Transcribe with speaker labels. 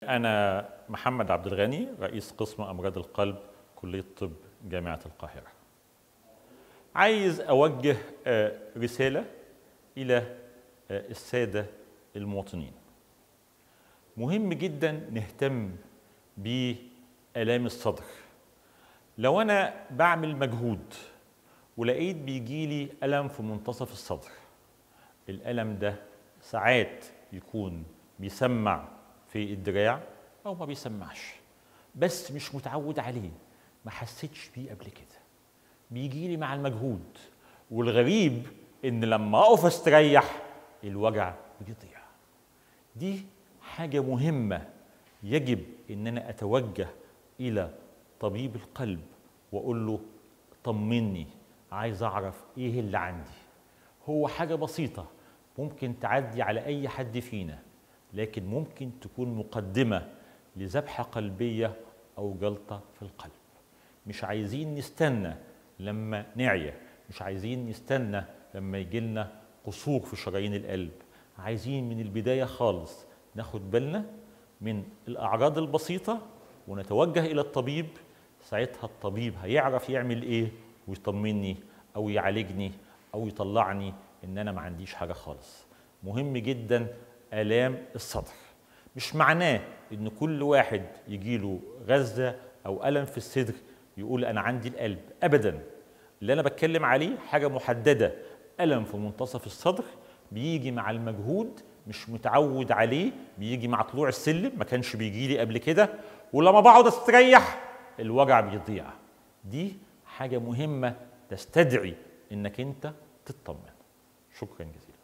Speaker 1: أنا محمد عبد الغني رئيس قسم أمراض القلب كلية طب جامعة القاهرة. عايز أوجه آه، رسالة إلى آه، السادة المواطنين. مهم جدا نهتم بآلام الصدر. لو أنا بعمل مجهود ولقيت بيجيلي ألم في منتصف الصدر الألم ده ساعات يكون بيسمع في الدراع أو ما بيسمعش بس مش متعود عليه ما حسيتش بيه قبل كده بيجيلي مع المجهود والغريب إن لما أقف أستريح الوجع بيضيع دي حاجة مهمة يجب إن أنا أتوجه إلى طبيب القلب وأقول له طمني عايز أعرف إيه اللي عندي هو حاجة بسيطة ممكن تعدي على أي حد فينا لكن ممكن تكون مقدمة لذبحة قلبية أو جلطة في القلب مش عايزين نستنى لما نعيا مش عايزين نستنى لما يجيلنا قصور في شرايين القلب عايزين من البداية خالص ناخد بالنا من الأعراض البسيطة ونتوجه إلى الطبيب ساعتها الطبيب هيعرف يعمل إيه ويطمني أو يعالجني أو يطلعني إن أنا ما عنديش حاجة خالص مهم جدا آلام الصدر مش معناه إن كل واحد يجيله غزة أو ألم في الصدر يقول أنا عندي القلب أبدا اللي أنا بتكلم عليه حاجة محددة ألم في منتصف الصدر بيجي مع المجهود مش متعود عليه بيجي مع طلوع السلم ما كانش بيجي لي قبل كده ولما بقعد استريح الوجع بيضيع دي حاجة مهمة تستدعي انك انت تطمن شكرا جزيلا